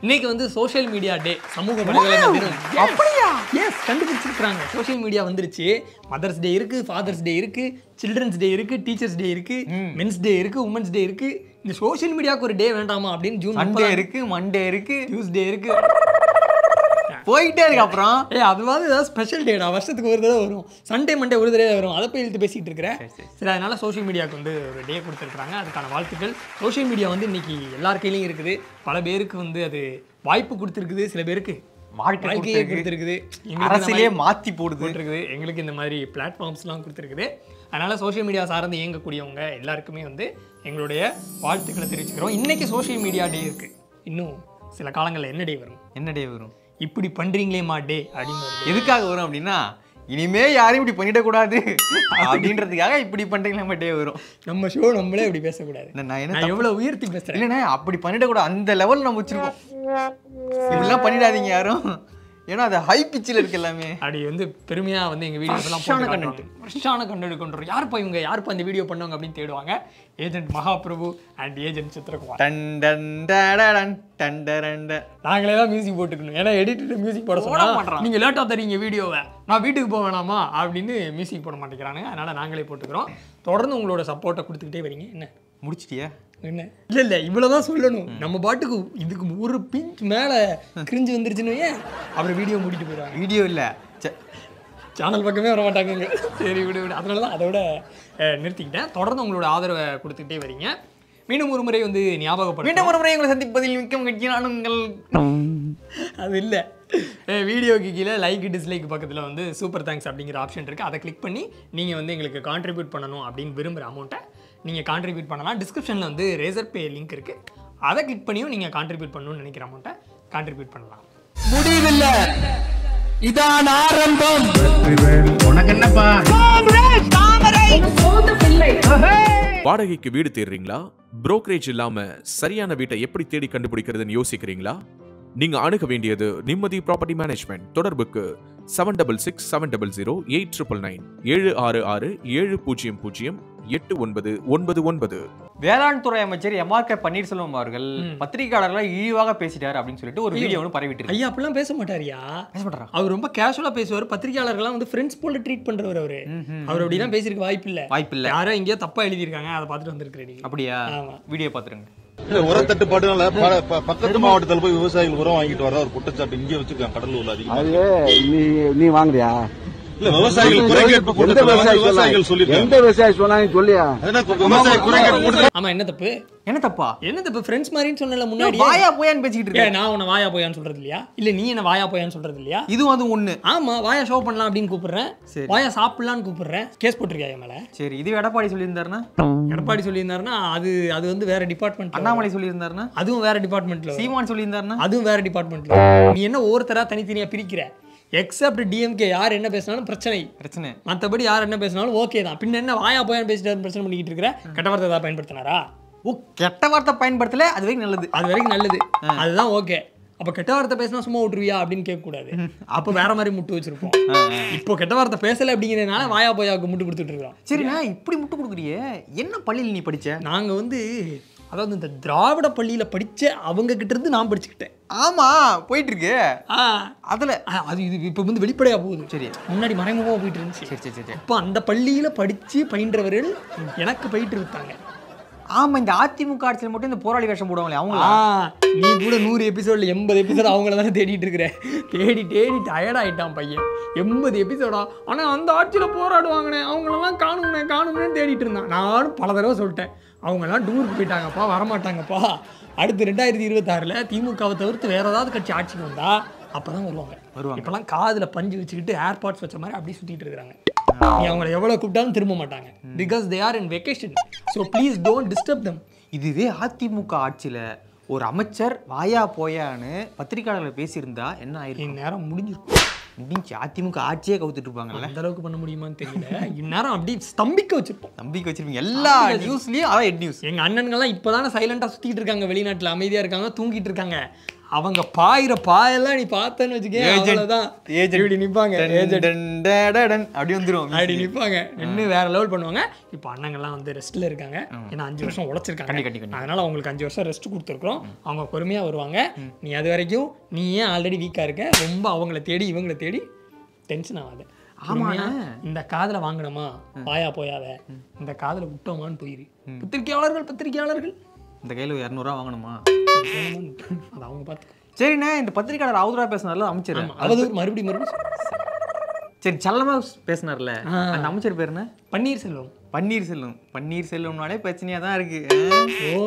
இன்னைக்கு வந்து social media day சமூக வலைதள தினம் அப்படியா எஸ் கண்டுபிடிச்சிருக்காங்க சோஷியல் மீடியா வந்துருச்சு மதர்ஸ் டே இருக்கு ஃபாதர்ஸ் டே இருக்கு சில்ட்ரன்ஸ் டே இருக்கு டீச்சர்ஸ் டே இருக்கு மென்ஸ் டே இருக்கு உமன்ஸ் டே இருக்கு இந்த சோஷியல் மீடியாவுக்கு ஒரு டே வேண்டாமா அப்படின்னு ஜூன் சண்டே இருக்கு மண்டே இருக்கு டியூஸ்டே இருக்கு போயிட்டே இருக்கு அப்புறம் ஏய் அதுவாது ஏதாவது ஸ்பெஷல் டேடா வருஷத்துக்கு ஒரு தடவை வரும் சண்டே மண்டே ஒரு தடவை வரும் அதை போய் இழுத்து பேசிட்டு இருக்கிறேன் சரி அதனால சோஷியல் மீடியாவுக்கு வந்து ஒரு டே கொடுத்துருக்காங்க அதுக்கான வாழ்த்துக்கள் சோஷியல் மீடியா வந்து இன்னைக்கு எல்லார் கையிலையும் இருக்குது பல பேருக்கு வந்து அது வாய்ப்பு கொடுத்துருக்குது சில பேருக்கு வாழ்க்கை வாழ்க்கையை கொடுத்திருக்கு. கொடுத்துருக்குது அரசியலே மாத்தி போடுது போட்டிருக்குது எங்களுக்கு இந்த மாதிரி பிளாட்ஃபார்ம்ஸ்லாம் கொடுத்துருக்குது அதனால சோஷியல் மீடியா சார்ந்து இயங்கக்கூடியவங்க எல்லாருக்குமே வந்து எங்களுடைய வாழ்த்துக்களை தெரிவிச்சுக்கிறோம் இன்னைக்கு சோஷியல் மீடியா டே இருக்கு இன்னும் சில காலங்களில் என்ன டே வரும் என்ன டே வரும் இப்படி பண்றீங்களேமா டே அப்படின்னு வருது எதுக்காக வரும் அப்படின்னா இனிமே யாரையும் இப்படி பண்ணிடக்கூடாது அப்படின்றதுக்காக இப்படி பண்றீங்க நம்ம டே வரும் நம்ம ஷோ நம்மளே இப்படி பேசக்கூடாது என்ன, நான் என்ன நான் எவ்வளவு உயர்த்தி பேசுறேன் இல்லைண்ணே அப்படி பண்ணிடக்கூடாது அந்த லெவல் நம்ம வச்சிருக்கோம் இப்படிலாம் பண்ணிடாதீங்க யாரும் ஏன்னா அது ஹை பிச்சில் இருக்கு எல்லாமே அப்படி வந்து பெருமையா வந்து எங்க வீடியோஸ் எல்லாம் Fresh-ஆன போட்டு கண்டென்ட் ஃப்ரெஷ்ஷான கண்டென்ட் கொண்டு யாருப்பா இவங்க யாருப்பா இந்த வீடியோ பண்ணவங்க அப்படின்னு தேடுவாங்க agent Mahaprabhu and agent Chithrakumar டன் டன் டடடன் டன் டரண்ட. நாங்களே தான் மியூசிக் போட்டுக்கணும் ஏன்னா எடிட்டர் மியூசிக் போட சொன்னா மாட்றான். நீங்க லேட்டா தரீங்க வீடியோவை நான் வீட்டுக்கு போக வேணாமா அப்படின்னு மியூசிக் போட மாட்டேங்கிறானுங்க அதனால நாங்களே போட்டுக்கிறோம் தொடர்ந்து உங்களோட சப்போர்ட்டை கொடுத்துக்கிட்டே வரீங்க என்ன முடிச்சிட்டியா என்ன இல்ல இல்ல இவ்வளவுதான் சொல்லணும் நம்ம பாட்டுக்கு இதுக்கு ஒரு பிஞ்ச் மேல கிரிஞ்சு வந்துருச்சுன்னு வையேன், அப்புறம் வீடியோ மூடிட்டு போயிடுவாங்க வீடியோ இல்ல ச- சேனல் பக்கமே வர மாட்டாங்க சரி விடு விடு அதனால தான் அதோட அஹ், நிறுத்திக்கிட்டேன் தொடர்ந்து உங்களோட ஆதரவை கொடுத்துக்கிட்டே வரீங்க மீண்டும் ஒரு முறை வந்து ஞாபகப்படுத்த மீண்டும் ஒரு முறை உங்களை சந்திப்பதில் மிக்க மகிழ்ச்சி நான் உங்கள் அது இல்லை வீடியோக்கு கீழே லைக் டிஸ்லைக் பக்கத்தில் வந்து சூப்பர் தேங்க்ஸ் அப்படிங்கிற ஆப்ஷன் இருக்குது அதை கிளிக் பண்ணி நீங்கள் வந்து எங்களுக்கு கான்ட்ரிபியூட் பண்ணணும் அப்படின்னு விரும்புகிற அமௌண்ட்டை நீங்கள் கான்ட்ரிபியூட் பண்ணலாம் டிஸ்கிரிப்ஷனில் வந்து ரேசர் பே லிங்க் இருக்குது அதை கிளிக் பண்ணியும் நீங்கள் கான்ட்ரிபியூட் பண்ணணும்னு நினைக்கிற அமௌண்ட்டை கான்ட்ரிபியூட் பண்ணலாம் முடிவில்ல இதான் ஆரம்பம் வாடகைக்கு வீடு தேடுறீங்களா புரோக்கரேஜ் இல்லாம சரியான வீட்டை எப்படி தேடி கண்டுபிடிக்கிறதுன்னு யோசிக்கிறீங்களா நீங்க அணுக வேண்டியது நிம்மதி ப்ராப்பர்ட்டி மேனேஜ்மெண்ட் தொடர்புக்கு seven double six seven double zero eight triple nine ஏழு ஆறு ஆறு ஏழு பூஜ்ஜியம் பூஜ்ஜியம் எட்டு ஒன்பது ஒன்பது ஒன்பது வேளாண் துறை அமைச்சர் எம்ஆர்கே பன்னீர்செல்வம் அவர்கள் பத்திரிகையாளர்களை இழிவாக பேசிட்டார் அப்படின்னு சொல்லிட்டு ஒரு வீடியோ ஒன்று பரவிட்டு இருக்கு ஐயா அப்படிலாம் பேச மாட்டாரியா பேச மாட்டாரா அவர் ரொம்ப கேஷுவலாக பேசுவார் பத்திரிகையாளர்கள்லாம் வந்து ஃப்ரெண்ட்ஸ் போல ட்ரீட் பண்ணுறவர் அவர் அவர் அப்படிலாம் பேசியிருக்க வாய்ப்பு இல்லை வாய்ப்பில்லை யாரோ எங்கேயோ தப்பாக எழுதியிருக்காங்க அதை பார்த்துட்டு வந்திருக்கிறேன் அப்படியா ஆமா. வீடியோ பாத்துருங்க இல்ல உர தட்டுப்பாடுனால ப- ப- பக்கத்து மாவட்டத்துல போய் விவசாயிகள் உரம் வாங்கிட்டு வர ஒரு குற்றச்சாட்டு இங்கே வச்சிருக்காங்க கடலூர்ல அதிகமா அது நீ நீ வாங்குறியா இல்ல விவசாயிகள் குறை கேட்பு எந்த கூட்டத்துல வந்து விவசாயி விவசாயிகள் சொன்னா சொல்லிருக்காங்க எந்த விவசாயி சொன்னா நீ சொல்லியா அதனால விவசாய குறை கேட்பு கூட்டத்துல ஆமா என்ன தப்பு என்ன தப்பா என்ன தப்பு ஃப்ரெண்ட்ஸ் மாதிரின்னு சொன்னல முன்னாடி வாயா போயான்னு பேசிக்கிட்டு ஏ இருக்க நான் உன்னை வாயா போயான்னு சொல்றது இல்லையா இல்ல நீ என்ன வாயா போயான்னு சொல்றது இல்லையா இதுவும் அது ஒண்ணு ஆமா வாயா ஷோ பண்ணலாம் அப்படின்னு கூப்பிடுறேன் சரி. வாயா சாப்பிடலாம்னு கூப்பிடுறேன் கேஸ் போட்டிருக்கியா என் மேல சரி இது எடப்பாடி சொல்லியிருந்தாருன்னா எடப்பாடி சொல்லியிருந்தாருன்னா அது அது வந்து வேற டிபார்ட்மெண்ட் அண்ணாமலை சொல்லியிருந்தாருன்னா அதுவும் வேற டிபார்ட்மெண்ட்ல சீமான் சொல்லியிருந்தாருன்னா அதுவும் வேற டிபார்ட்மெண்ட்ல நீ என்ன ஒவ்வொருத்தரா தனித்தனியா பிரிக்கிற எக்ஸப்ட் டிஎம்கே யார் என்ன பேசினாலும் பிரச்சனை பிரச்சனை மற்றபடி யார் என்ன பேசினாலும் ஓகே தான் பின்ன என்ன வாயா போயான்னு பேசிட்டு பிரச்சனை பண்ணிக்கிட்டு இருக்கிற கெட்ட வார்த்தை ஏதாவது பயன்படுத்தினாரா ஓ கெட்ட வார்த்தை பயன்படுத்தல அது வரைக்கும் நல்லது அது வரைக்கும் நல்லது அதுதான் ஓகே அப்ப கெட்ட வார்த்தை பேசினா சும்மா விட்டுருவியா அப்படின்னு கேட்க கூடாது அப்ப வேற மாதிரி முட்டு வச்சிருப்போம் இப்போ கெட்ட வார்த்தை பேசல அப்படிங்கிறதுனால வாயா போயாவுக்கு முட்டு கொடுத்துட்டு இருக்கோம் சரிண்ணா இப்படி முட்டு கொடுக்குறியே என்ன பள்ளியில் நீ படிச்ச நாங்க வந்து அதாவது இந்த திராவிட பள்ளியில படிச்ச அவங்க கிட்ட இருந்து நான் படிச்சுக்கிட்டேன் ஆமா போயிட்டு இருக்கு ஆ, அதுல ஆ, அது இது இப்போ வந்து வெளிப்படையா போகுது சரி. முன்னாடி மறைமுகமா போயிட்டு இருந்துச்சு சரி சரி சரி சரி. அப்போ அந்த பள்ளியில படிச்சு பயின்றவர்கள் எனக்கு பயிற்று இருக்காங்க ஆமா இந்த அதிமுக ஆட்சியில் மட்டும் இந்த போராளி வேஷம் போடுவாங்களே ஆ அவங்களா நீ கூட நூறு எபிசோட்ல எண்பது எபிசோட் அவங்கள தானே தேடிட்டு இருக்கிற தேடி தேடி டயர்ட் ஆயிட்டான் பையன் எண்பது எபிசோடா ஆனா அந்த ஆட்சியில போராடுவாங்கண்ணே அவங்களெல்லாம் காணும்னே காணும்னே தேடிட்டு இருந்தான் நானும் பல தடவை சொல்லிட்டேன் அவங்கெல்லாம் டூருக்கு போயிட்டாங்கப்பா வரமாட்டாங்கப்பா அடுத்து ரெண்டாயிரத்தி இருபத்தாறுல திமுகவை தவிர்த்து வேற ஏதாவது கட்சி ஆட்சிக்கு வந்தா அப்பதான் வருவாங்க வருவாங்க. இப்பெல்லாம் காதுல பஞ்சு வச்சுக்கிட்டு ஏர்பாட்ஸ் வச்ச மாதிரி அப்படியே சுத்திட்டு இருக்காங்க நீ அவங்கள எவ்வளவு கூப்பிட்டாலும் திரும்ப மாட்டாங்க because they are in vacation so please don't disturb them இதுவே அதிமுக ஆட்சியில ஒரு அமைச்சர் வாயா போயான்னு பத்திரிகையாளர்களை பேசியிருந்தா என்ன ஆயிருக்கும் இந்நேரம் முடிஞ்சிருக்கும் முடிஞ்சு அதிமுக ஆட்சியே கவுத்துட்டு இருப்பாங்கல்ல அந்த அளவுக்கு பண்ண முடியுமான்னு தெரியல இந்நேரம் அப்படி ஸ்தம்பிக்க வச்சிருப்போம் நம்பிக்கை வச்சிருப்பீங்க எல்லா நியூஸ்லயும் அதான் ஹெட் நியூஸ் எங்க அண்ணன்கள்லாம் இப்போதானே சைலண்டா சுத்திட்டு இருக்காங்க வெளிநாட்டுல அமைதியா இருக்காங்க தூங்கிட்டு இருக்காங்க அவங்க பாயிற பாயெல்லாம் நீ பார்த்தேன்னு வச்சுக்கே அவ்வளவுதான் இப்படி நிப்பாங்க ஏஜென்ட் அப்படி வந்துரும் அப்படி நிப்பாங்க நின்று வேற லெவல் பண்ணுவாங்க இப்போ அண்ணங்கள்லாம் வந்து ரெஸ்ட்ல இருக்காங்க ஏன்னா அஞ்சு வருஷம் உழைச்சிருக்காங்க கண்டி, கண்டி, கண்டி. அதனால அவங்களுக்கு அஞ்சு வருஷம் ரெஸ்ட் கொடுத்துருக்கோம் அவங்க பொறுமையா வருவாங்க நீ அது வரைக்கும் நீ ஏன் ஆல்ரெடி வீக்கா இருக்க ரொம்ப அவங்கள தேடி இவங்கள தேடி டென்ஷன் ஆகாத பொறுமையா இந்த காதுல வாங்கினோமா பாயா போயாத இந்த காதுல விட்டோமான்னு போயிரு பத்திரிக்கையாளர்கள் பத்திரிக்கையாளர்கள் இந்த கையில ஒரு இரநூறுவா வாங்கணுமா அது அவங்க பார்த்து சரிண்ணே இந்த பத்திரிக்கையாளர் அவதூறா பேசினார்ல அமைச்சர் அவதூறு மறுபடியும் மறுபடியும் சரி சல்லமா பேசினார்ல அந்த அமைச்சர் பேர் என்ன பன்னீர்செல்வம் பன்னீர்செல்வம் பன்னீர்செல்வம்னாலே பிரச்சனையா தான் இருக்கு ஓ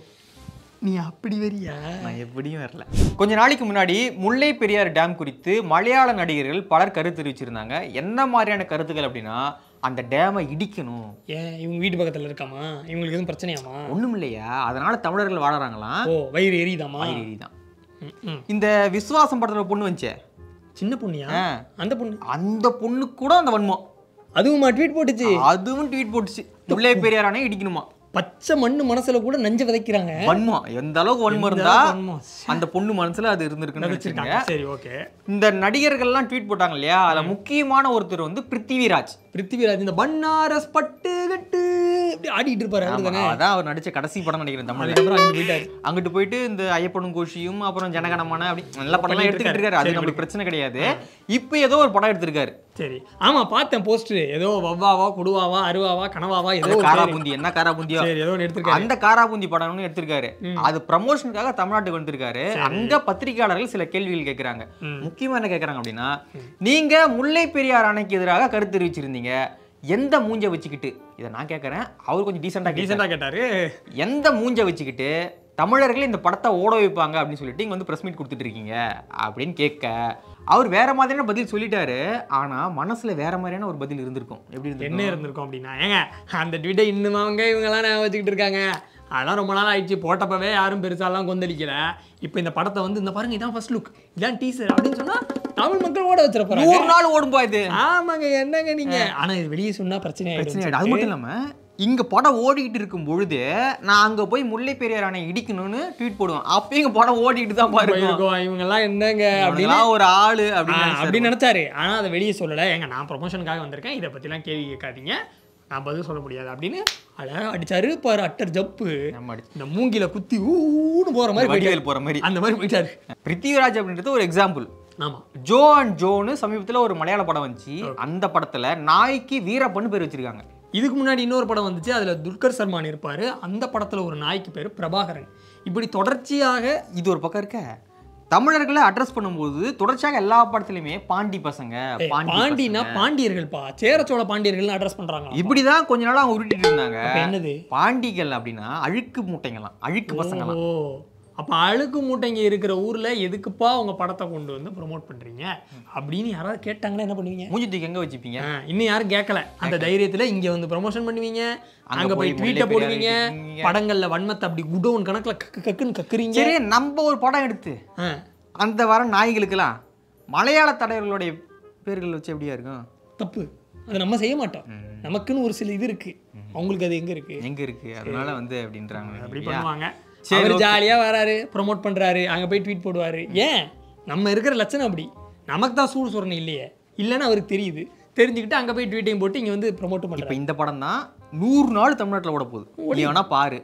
நீ அப்படி வரியா நான் எப்படியும் வரல கொஞ்ச நாளைக்கு முன்னாடி முல்லை பெரியார் டேம் குறித்து மலையாள நடிகர்கள் பலர் கருத்து தெரிவிச்சிருந்தாங்க என்ன மாதிரியான கருத்துக்கள் அப்படின்னா அந்த டேமை இடிக்கணும் ஏன் இவங்க வீட்டு பக்கத்துல இருக்காமா இவங்களுக்கு எதுவும் பிரச்சனையாமா ஒண்ணும் இல்லையா அதனால தமிழர்கள் வாழறாங்களாம் ஓ வயிறு எரியுதாமா தான் ம், ம். இந்த விசுவாசம் படத்துல ஒரு பொண்ணு வந்துச்சே சின்ன பொண்ணியா ஆ. அந்த பொண்ணு அந்த பொண்ணு கூட அந்த வன்மம் அதுவுமா ட்வீட் போட்டுச்சு அதுவும் ட்வீட் போட்டுச்சு முல்லை பெரியார் அணை இடிக்கணுமா பச்சை மண்ணு மனசுல கூட நஞ்ச விதைக்கிறாங்க வன்மம் எந்த அளவுக்கு வன்மம் இருந்தா அளவுக்கு வன்மம். அந்த பொண்ணு மனசுல அது இருந்திருக்குன்னு வச்சிருக்காங்க வச்சுக்கோங்க சரி ஓகே இந்த நடிகர்கள்லாம் ட்வீட் போட்டாங்க இல்லையா அதுல முக்கியமான ஒருத்தர் வந்து பிருத்திவிராஜ் பிருத்திவிராஜ் இந்த பன்னாரஸ் பட்டு கட்டு இப்படி ஆடிட்டு இருப்பாரு அவரு தானே ஆமா, அதான் அவர் நடிச்ச கடைசி படம் நினைக்கிறேன் தமிழ்ல அதுக்கப்புறம் அங்கிட்டு போயிட்டாரு அங்கிட்டு போயிட்டு இந்த ஐயப்பனும் கோஷியும் அப்புறம் ஜனகணமான அப்படி நல்ல படம்லாம் எடுத்துக்கிட்டு இருக்காரு அது நம்மளுக்கு பிரச்சனை கிடையாது இப்போ ஏதோ ஒரு படம் எடுத்திருக்காரு சரி ஆமா பார்த்தேன் போஸ்டர் ஏதோ வவ்வாவா குடுவாவா அருவாவா கனவாவா ஏதோ அது ஒரு காரா பேரு. பூந்தி என்ன காரா பூந்தியோ சரி ஏதோ ஒன்று எடுத்திருக்காரு அந்த காராபூந்தி படம்னு எடுத்திருக்காரு அது ப்ரமோஷனுக்காக தமிழ்நாட்டுக்கு வந்திருக்காரு அங்க பத்திரிகையாளர்கள் சில கேள்விகள் கேட்கறாங்க முக்கியமா என்ன கேக்குறாங்க அப்படின்னா நீங்க முல்லை பெரியார் அணைக்கு எதிராக கருத்து தெரிவிச்சிருந்தீங்க எந்த மூஞ்ச வச்சுக்கிட்டு இதை நான் கேட்கறேன் அவர் கொஞ்சம் டீசெண்டா ரீசெண்டா கேட்டாரு எந்த மூஞ்ச வச்சுக்கிட்டு தமிழர்களே இந்த படத்தை ஓட வைப்பாங்க அப்படின்னு சொல்லிட்டு இங்க வந்து பிரஸ் மீட் கொடுத்துட்டு இருக்கீங்க அப்படின்னு கேட்க அவர் வேற மாதிரியான பதில் சொல்லிட்டாரு ஆனா மனசுல வேற மாதிரியான ஒரு பதில் இருந்திருக்கும் எப்படி என்ன இருந்திருக்கும் இருந்திருக்கும் அப்படின்னா ஏங்க அந்த ட்விட்டை இன்னும் அவங்க இவங்கெல்லாம் ஞாபகம் வச்சுக்கிட்டு இருக்காங்க அதெல்லாம் ரொம்ப நாள் ஆயிடுச்சு போட்டப்பவே யாரும் பெருசாலாம் கொந்தளிக்கல இப்போ இந்த படத்தை வந்து இந்த பாருங்க இதான் ஃபர்ஸ்ட் லுக் இதான் டீசர் அப்படின்னு சொன்னா தமிழ் மக்கள் ஓட வச்சிருப்பாங்க நூறு நாள் ஓடும்பா இது ஆமாங்க என்னங்க நீங்க ஆனா இது வெளியே சொன்னா பிரச்சனை பிரச்சனை ஆயிடும் ஆயிடும். அது மட்டும் இல்லாம இங்க படம் ஓடிக்கிட்டு இருக்கும் பொழுது நான் அங்க போய் முல்லை பெரியார் அணை இடிக்கணும்னு ட்வீட் போடுவேன் அப்பயும் இங்க படம் ஓடிக்கிட்டு தான் பாருங்க இருக்கும் இவங்க எல்லாம் என்னங்க அப்படின்னு ஒரு ஆளு ஆ, அப்படின்னு அப்படின்னு நினைச்சாரு. நினைச்சாரு ஆனா அதை வெளியே சொல்லல ஏங்க நான் ப்ரொமோஷனுக்காக வந்திருக்கேன் இதை பத்திலாம் கேள்வி கேட்காதீங்க நான் பதில் சொல்ல முடியாது அப்படின்னு அழகா அடிச்சாரு பாரு அட்டர் ஜப்பு நம்ம அடிச்சு- இந்த மூங்கில குத்தி ஊன்னு போற மாதிரி வடிவேல் போயிட்டாரு. போற மாதிரி அந்த மாதிரி போயிட்டாரு பிருத்திவிராஜ் அப்படின்றது ஒரு எக்ஸாம்பிள் ஆமா ஜோ அண்ட் ஜோன்னு சமீபத்துல ஒரு மலையாள படம் வந்துச்சு அந்த படத்துல நாய்க்கு வீரப்பன்னு பேர் வச்சிருக்காங்க இதுக்கு முன்னாடி இன்னொரு படம் வந்துச்சு அதுல துல்கர் சல்மான் இருப்பாரு அந்த படத்துல ஒரு நாய்க்கு பேரு பிரபாகரன் இப்படி தொடர்ச்சியாக இது ஒரு பக்கம் இருக்க தமிழர்களை அட்ரஸ் பண்ணும்போது தொடர்ச்சியாக எல்லா படத்துலயுமே பாண்டி பசங்க ஏய், பாண்டி பாண்டினா பசங்க. பாண்டியர்கள்ப்பா சேரச்சோழ பாண்டியர்கள் அட்ரஸ் பண்றாங்க இப்படிதான் கொஞ்ச நாளா அவங்க உருட்டிட்டு இருந்தாங்க அப்ப என்னது பாண்டிகள் அப்படின்னா அழுக்கு மூட்டைங்களாம் அழுக்கு பசங்களாம் ஓ அப்ப அழுக்கு மூட்டைங்க இருக்கிற ஊர்ல எதுக்குப்பா உங்க படத்தை கொண்டு வந்து ப்ரோமோட் பண்றீங்க அப்படின்னு யாராவது கேட்டாங்கன்னா என்ன பண்ணுவீங்க மூஞ்சி தூக்கி எங்க வச்சுப்பீங்க ஆ, இன்னும் யாரும் கேட்கல அந்த தைரியத்துல இங்க வந்து ப்ரமோஷன் பண்ணுவீங்க அங்க அங்க போய் போய் ட்வீட்டை முல்லை போடுவீங்க பெரியாரை திட்டுவீங்க. படங்கள்ல வன்மத்தை அப்படி குடோன் கணக்குல கக்கு கக்குன்னு கக்குறீங்க சரி நம்ம ஒரு படம் எடுத்து ஆ, அந்த வர நாய்களுக்கெல்லாம் மலையாள தலைவர்களுடைய பேர்கள் வச்சு எப்படியா இருக்கும் தப்பு அது நம்ம செய்ய மாட்டோம் நமக்குன்னு ஒரு சில இது இருக்கு அவங்களுக்கு அது எங்க இருக்கு எங்க இருக்கு அதனால வந்து அப்படின்றாங்க அப்படி இல்லையா? பண்ணுவாங்க சரி, அவர் okay. ஜாலியா வராரு ப்ரோமோட் பண்றாரு அங்க போய் ட்வீட் போடுவாரு ஏன் நம்ம இருக்கிற லட்சணம் அப்படி நமக்கு தான் சூடு சொரணை இல்லையே இல்லைன்னு அவருக்கு தெரியுது தெரிஞ்சுக்கிட்டு அங்க போய் ட்வீட்டையும் போட்டு இங்க வந்து ப்ரோமோட் இப்ப பண்றாரு இந்த படம் தான் நூறு நாள் தமிழ்நாட்டுல ஓட போகுது நீ வேணா பாரு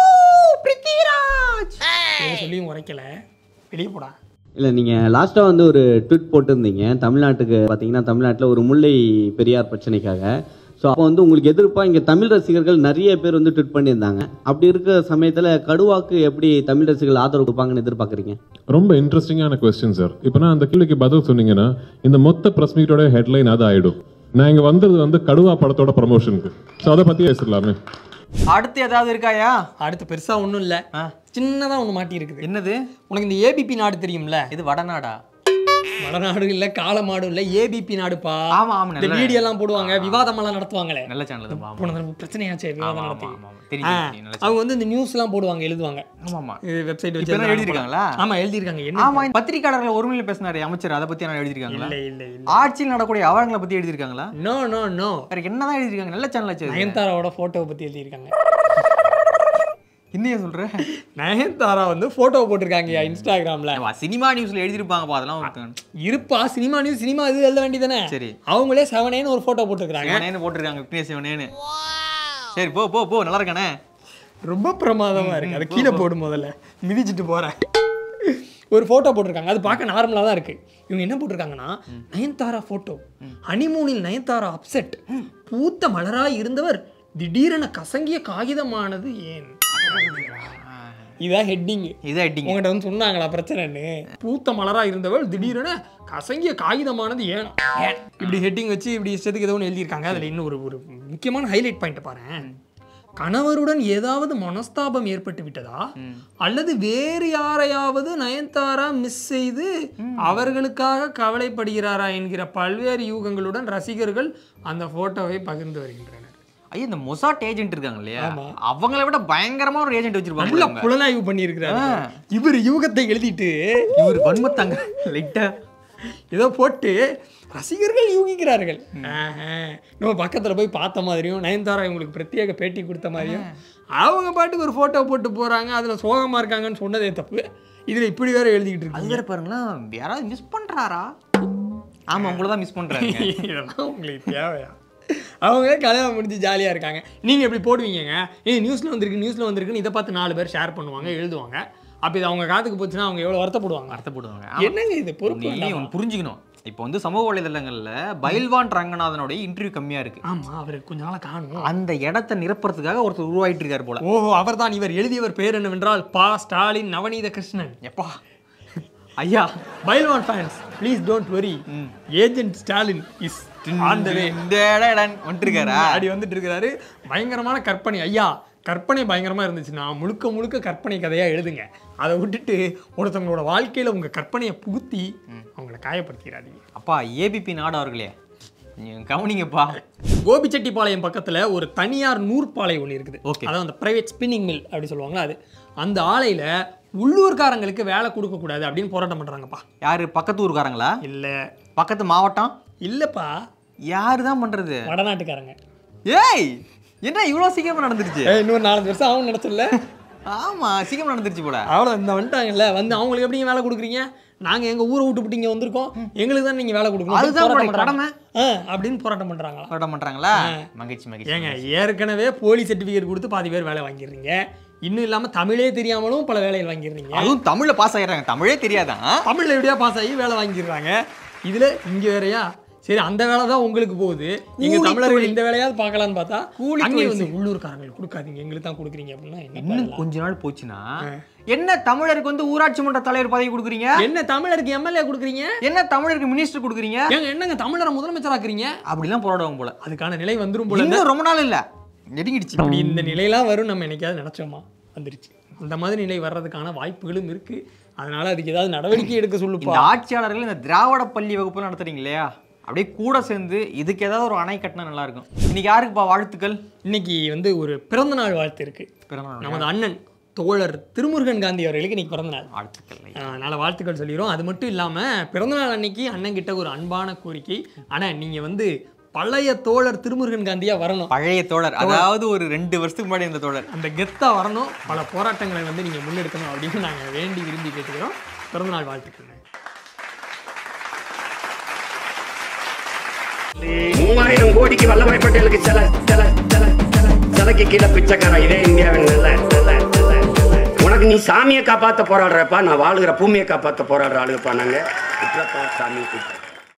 இதை சொல்லியும் உரைக்கல வெளியே போடா இல்லை நீங்கள் லாஸ்ட்டாக வந்து ஒரு ட்வீட் போட்டிருந்தீங்க தமிழ்நாட்டுக்கு பார்த்தீங்கன்னா தமிழ்நாட்டில் ஒரு முல்லை பெரியார் பிரச்சனைக்காக ஸோ அப்போ வந்து உங்களுக்கு எதிர்ப்பாக இங்கே தமிழ் ரசிகர்கள் நிறைய பேர் வந்து ட்வீட் பண்ணியிருந்தாங்க அப்படி இருக்கிற சமயத்தில் கடுவாக்கு எப்படி தமிழ் ரசிகர்கள் ஆதரவு கொடுப்பாங்கன்னு எதிர்பார்க்குறீங்க ரொம்ப இன்ட்ரெஸ்டிங்கான கொஸ்டின் சார் இப்போ நான் அந்த கேள்விக்கு பதில் சொன்னீங்கன்னா இந்த மொத்த ப்ரெஸ் மீட்டோட ஹெட்லைன் அது ஆயிடும் நான் இங்க வந்தது வந்து கடுவா படத்தோட ப்ரமோஷனுக்கு ஸோ அதை பத்தி பேசிடலாமே அடுத்து ஏதாவது இருக்காயா அடுத்து பெருசா ஒண்ணும் இல்ல ஆ. சின்னதா ஒண்ணு மாட்டி இருக்குது என்னது உனக்கு இந்த ஏபிபி நாடு தெரியும்ல இது வடநாடா வடநாடு இல்ல காலமாடு இல்ல ஏபிபி நாடுப்பா ஆமா ஆமா இந்த நல்ல வீடியோ எல்லாம் போடுவாங்க விவாதம் எல்லாம் நடத்துவாங்களே நல்ல சேனல் தான் ஆமா போன தடவை பிரச்சனையாச்சே ஆமா விவாதம் ஆமா நடத்தி ஆமா ஆமா. தெரியும் ஆ, தெரியும், நல்ல அவங்க வந்து இந்த நியூஸ் எல்லாம் போடுவாங்க எழுதுவாங்க ஆமா ஆமா இது வெப்சைட் இப்ப வச்சு என்ன எல்லாம் எழுதிருக்காங்களா? ஆமா எழுதிருக்காங்க என்ன ஆமா இந்த பத்திரிக்கையாளர்கள் ஒருமையில பேசினாரு அமைச்சர் அதை பத்தி என்ன எழுதிருக்காங்களா இல்ல இல்ல இல்ல ஆட்சியில் நடக்கூடிய அவலங்களை பத்தி எழுதிருக்காங்களா நோ நோ நோ வேற என்னதான் எழுதிருக்காங்க நல்ல சேனல் ஆச்சு அது. நயன்தாராவோட போட்டோவை பத்தி எழுதியிருக்காங்க என்னைய சொல்ற நயன்தாரா வந்து போட்டோ போட்டிருக்காங்க இன்ஸ்டாகிராம்ல ஏம்மா, சினிமா நியூஸ்ல எழுதிருப்பாங்கப்பா அதெல்லாம் ஒருத்தன் இருப்பா சினிமா நியூஸ் சினிமா இது எழுத வேண்டியதானே சரி. அவங்களே செவனேன்னு ஒரு போட்டோ போட்டிருக்காங்க சிவனேன்னு போட்டிருக்காங்க விக்னேஷ் சிவனேன்னு சரி போ போ போ நல்லா இருக்கானே ரொம்ப பிரமாதமா இருக்கு அதை கீழே போடு முதல்ல மிதிச்சிட்டு போறேன் ஒரு போட்டோ போட்டிருக்காங்க அது பார்க்க நார்மலா தான் இருக்கு இவங்க என்ன போட்டிருக்காங்கன்னா நயன்தாரா போட்டோ ஹனிமூனில் நயன்தாரா அப்செட் பூத்த மலராய் இருந்தவர் திடீரென கசங்கிய காகிதமானது ஏன் இதான் ஹெட்டிங் இதான் ஹெட்டிங் உங்கள்கிட்ட வந்து சொன்னாங்களா பிரச்சனைன்னு பூத்த மலரா இருந்தவள் திடீரென கசங்கிய காகிதமானது ஏன் ஏன் இப்படி ஹெட்டிங் வச்சு இப்படி இஷ்டத்துக்கு ஏதோ ஒன்று எழுதியிருக்காங்க அதில் இன்னும் ஒரு ஒரு முக்கியமான ஹைலைட் பாயிண்ட் பாரு கணவருடன் ஏதாவது மனஸ்தாபம் ஏற்பட்டு விட்டதா அல்லது வேறு யாரையாவது நயன்தாரா மிஸ் செய்து அவர்களுக்காக கவலைப்படுகிறாரா என்கிற பல்வேறு யூகங்களுடன் ரசிகர்கள் அந்த போட்டோவை பகிர்ந்து வருகின்றனர் ஐயா இந்த மொசாட் ஏஜென்ட் இருக்காங்க இல்லையா ஆமா. அவங்கள விட பயங்கரமா ஒரு ஏஜென்ட் வச்சிருப்பாங்க நல்ல இவங்க. புலனாய்வு பண்ணியிருக்கிறாரு இவர் யூகத்தை எழுதிட்டு இவர் வன்மத்தாங்க லைட்டா ஏதோ போட்டு ரசிகர்கள் யூகிக்கிறார்கள் ஆஹா. நம்ம பக்கத்துல போய் பார்த்த மாதிரியும் நயன்தாரா இவங்களுக்கு பிரத்யேக பேட்டி கொடுத்த மாதிரியும் அவங்க பாட்டுக்கு ஒரு போட்டோ போட்டு போறாங்க அதுல சோகமா இருக்காங்கன்னு சொன்னதே தப்பு இதுல இப்படி வேற எழுதிக்கிட்டு அது இருக்காங்க வேற பாருங்களேன் யாராவது மிஸ் பண்றாரா ஆமா உங்களை தான் மிஸ் பண்றாங்க இதெல்லாம் உங்களுக்கு தேவையா அவங்களே கல்யாணம் முடிஞ்சு ஜாலியாக இருக்காங்க நீங்கள் எப்படி போடுவீங்கங்க ஏ நியூஸில் வந்திருக்கு நியூஸில் வந்திருக்குன்னு இதை பார்த்து நாலு பேர் ஷேர் பண்ணுவாங்க எழுதுவாங்க அப்போ இது அவங்க காதுக்கு போச்சுன்னா அவங்க எவ்வளோ வருத்தப்படுவாங்க வருத்தப்படுவாங்க என்னங்க இது பொறுப்பு நீ வேண்டாமா? ஒன்று புரிஞ்சுக்கணும் இப்போ வந்து சமூக வலைதளங்கள்ல பைல்வான் ரங்கநாதனுடைய இன்டர்வியூ கம்மியா இருக்கு ஆமா அவருக்கு கொஞ்ச நாளா காணும் அந்த இடத்தை நிரப்புறதுக்காக ஒருத்தர் உருவாயிட்டு இருக்காரு போல ஓஹோ அவர்தான் இவர் எழுதியவர் பேர் என்னவென்றால் பா ஸ்டாலின் நவநீத கிருஷ்ணன் எப்பா ஐயா Bayilvan fans please don't worry agent Stalin is on the way இந்த இடம் வந்துருக்காரா அடி வந்துட்டு இருக்கிறாரு பயங்கரமான கற்பனை ஐயா கற்பனை பயங்கரமா இருந்துச்சுன்னா முழுக்க முழுக்க கற்பனை கதையா எழுதுங்க அதை விட்டுட்டு ஒருத்தவங்களோட வாழ்க்கையில உங்க கற்பனையை புகுத்தி அவங்கள காயப்படுத்திடாதீங்க அப்பா ஏபிபி நாடு அவர்களே நீங்க கவனிங்கப்பா கோபிச்செட்டிப்பாளையம் பக்கத்துல ஒரு தனியார் நூற்பாலை ஒன்று இருக்குது Okay. அதாவது அந்த பிரைவேட் ஸ்பின்னிங் மில் அப்படி சொல்லுவாங்களா அது அந்த ஆலையில உள்ளூர்காரங்களுக்கு வேலை கொடுக்க கூடாது அப்படின்னு போராட்டம் பண்றாங்கப்பா யாரு பக்கத்து ஊருக்காரங்களா இல்ல பக்கத்து மாவட்டம் இல்லப்பா யாரு தான் பண்றது வடநாட்டுக்காரங்க ஏய் என்ன இவ்வளவு சீக்கிரமா நடந்துருச்சு ஏய், இன்னொரு நாலஞ்சு வருஷம் ஆகும் நினைச்சல ஆமா சீக்கிரமா நடந்துருச்சு போல அவ்வளோ இந்த வந்துட்டாங்கல்ல வந்து அவங்களுக்கு எப்படிங்க வேலை கொடுக்குறீங்க நாங்க எங்க ஊரை விட்டு இங்க வந்திருக்கோம் எங்களுக்கு தான் நீங்க வேலை கொடுக்கணும் அதுதான் போராட்டம் உங்களுடைய பண்றாங்க. ஆ, அப்படின்னு போராட்டம் பண்றாங்களா போராட்டம் பண்றாங்களா மகிழ்ச்சி மகிழ்ச்சி ஏங்க ஏற்கனவே போலி சர்டிஃபிகேட் கொடுத்து பாதி பேர் வேலை வாங்கிடுறீங்க இன்னும் இல்லாம தமிழே தெரியாமலும் பல வேலைகள் வாங்கிடுறீங்க அதுவும் தமிழ்ல பாஸ் ஆயிடுறாங்க தமிழே தெரியாதான் தமிழ்ல எப்படியா பாஸ் ஆகி வேலை வாங்கிடுறாங்க இதுல இங்க வேறயா சரி அந்த வேலை தான் உங்களுக்கு போகுது எங்க கூலி தமிழர்கள் தொழில். இந்த வேலையாவது பார்க்கலாம்னு பார்த்தா கூலி அங்கே தொழில் வந்து உள்ளூர்காரங்களுக்கு கொடுக்காதீங்க எங்களுக்கு தான் கொடுக்குறீங்க அப்படின்னா என்ன இன்னும் பண்ணலாம்? கொஞ்ச நாள் போச்சுன்னா என்ன தமிழருக்கு வந்து ஊராட்சி மன்ற தலைவர் பதவி கொடுக்குறீங்க என்ன தமிழருக்கு எம்எல்ஏ கொடுக்குறீங்க என்ன தமிழருக்கு மினிஸ்டர் கொடுக்குறீங்க ஏங்க என்னங்க தமிழரை முதலமைச்சராக்குறீங்க அப்படிலாம் போராடுவாங்க போல அதுக்கான நிலை வந்துரும் போல இன்னும் ரொம்ப நாள் இல்ல நெருங்கிடுச்சு இப்படி இந்த நிலையெல்லாம் வரும் நம்ம என்னைக்காவது நினைச்சோமா வந்துருச்சு அந்த மாதிரி நிலை வர்றதுக்கான வாய்ப்புகளும் இருக்கு அதனால அதுக்கு ஏதாவது நடவடிக்கை எடுக்க இந்த சொல்லுப்பா ஆட்சியாளர்கள் இந்த திராவிட பள்ளி வகுப்பு நடத்துறீங்க இல்லையா அப்படியே கூட சேர்ந்து இதுக்கு ஏதாவது ஒரு அணை கட்டினா நல்லா இருக்கும் இன்னைக்கு யாருக்குப்பா வாழ்த்துக்கள் இன்னைக்கு வந்து ஒரு பிறந்த நாள் வாழ்த்து இருக்கு பிறந்தநாள் நமது அண்ணன் தோழர் திருமுருகன் காந்தி அவர்களுக்கு இன்னைக்கு பிறந்த நாள் வாழ்த்துக்கள் அதனால வாழ்த்துக்கள் சொல்லிடுறோம் அது மட்டும் இல்லாமல் பிறந்தநாள் அன்னைக்கு அண்ணன் கிட்ட ஒரு அன்பான கோரிக்கை ஆனால் நீங்கள் வந்து பழைய தோழர் திருமுருகன் காந்தியா வரணும் பழைய தோழர் அதாவது ஒரு ரெண்டு வருஷத்துக்கு முன்னாடி இந்த தோழர் அந்த கெத்தா வரணும் பல போராட்டங்களை வந்து நீங்கள் முன்னெடுக்கணும் அப்படின்னு நாங்கள் வேண்டி விரும்பி கேட்டுக்கிறோம் பிறந்தநாள் வாழ்த்துக்கள் மூவாயிரம் கோடிக்கு வல்லபாய் பட்டேலுக்கு சில சில சில சில சிலைக்கு கீழே பிச்சைக்காரன் இதே இந்தியாவின் நல்ல நல்ல நல்ல நல்ல. உனக்கு நீ சாமியை காப்பாத்த போராடுறப்பா நான் வாழுகிற பூமியை காப்பாத்த போராடுற ஆளுப்பா நாங்க விட்டுறப்பா சாமி கூப்பிட்டு